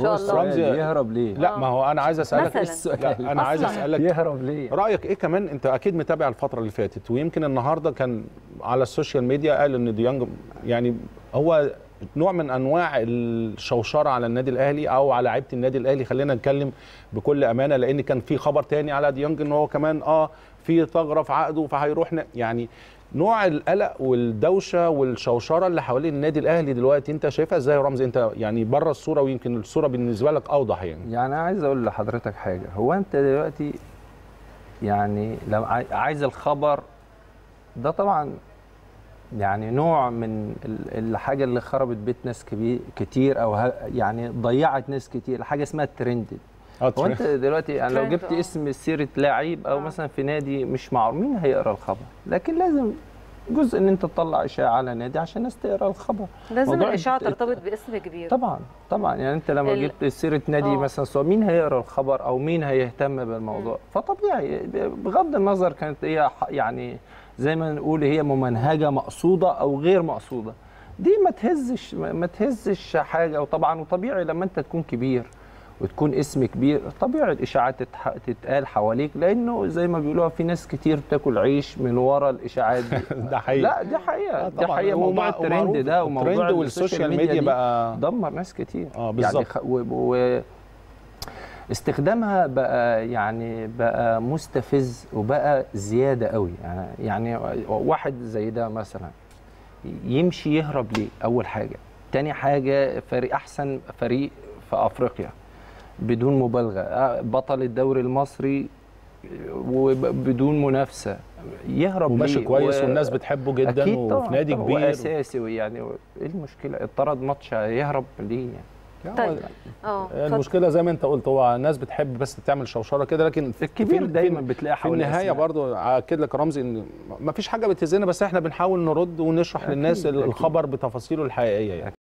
شاء هو الله السؤال يهرب ليه؟ لا ما هو انا عايز اسالك مثلاً. لا انا عايز أصلاً. اسالك يهرب ليه؟ رايك ايه كمان انت اكيد متابع الفتره اللي فاتت ويمكن النهارده كان على السوشيال ميديا قال ان ديانج يعني هو نوع من انواع الشوشره على النادي الاهلي او على لعيبه النادي الاهلي خلينا نتكلم بكل امانه لان كان في خبر تاني على ديانج ان هو كمان اه في ثغره في عقده فهيروح ن- يعني نوع القلق والدوشه والشوشره اللي حوالين النادي الاهلي دلوقتي انت شايفها ازاي يا رمزي انت يعني بره الصوره ويمكن الصوره بالنسبه لك اوضح يعني يعني أنا عايز اقول لحضرتك حاجه هو انت دلوقتي يعني لو عاي- عايز الخبر ده طبعا يعني نوع من ال- الحاجه اللي خربت بيت ناس كبير كتير او ه- يعني ضيعت ناس كتير حاجه اسمها الترند اه هو انت دلوقتي يعني لو ترند، جبت آه. اسم سيره لاعب او آه. مثلا في نادي مش معروف مين هيقرا الخبر لكن لازم جزء ان انت تطلع اشاعه على نادي عشان الناس تقرا الخبر لازم موضوع الاشاعه الت- ترتبط باسم كبير طبعا طبعا يعني انت لما ال- جبت سيره نادي آه. مثلا سواء مين هيقرا الخبر او مين هيهتم بالموضوع فطبيعي بغض النظر كانت هي ح- يعني زي ما نقول هي ممنهجه مقصوده او غير مقصوده دي ما تهزش ما ما تهزش حاجه وطبعا وطبيعي لما انت تكون كبير وتكون اسم كبير طبيعي الاشاعات تتح- تتقال حواليك لانه زي ما بيقولوها في ناس كتير بتاكل عيش من ورا الاشاعات دي ده حقيقي لا دي حقيقه آه دي طبعاً. حقيقه موضوع ومع- الترند ومعروف ده وموضوع الترند والسوشيال ميديا دي بقى دمر ناس كتير اه بالظبط يعني خ... و... و... استخدامها بقى يعني بقى مستفز وبقى زياده قوي يعني يعني واحد زي ده مثلا يمشي يهرب ليه اول حاجه تاني حاجه فريق احسن فريق في افريقيا بدون مبالغه آه، بطل الدوري المصري وبدون منافسه يهرب وماشي ليه؟ كويس و- والناس بتحبه جدا أكيد وفي طبعاً نادي طبعاً، كبير واساسي يعني ايه المشكله اتطرد ماتش يهرب ليه يعني طيب. اه اتفضل. المشكله زي ما انت قلت هو الناس بتحب بس تعمل شوشره كده لكن في الكبير في- دايما في- بتلاقي في حوالي النهايه أسماء. برضو اكد لك يا رمزي ان ما فيش حاجه بتهزنا بس احنا بنحاول نرد ونشرح أكيد، للناس أكيد. الخبر بتفاصيله الحقيقيه يعني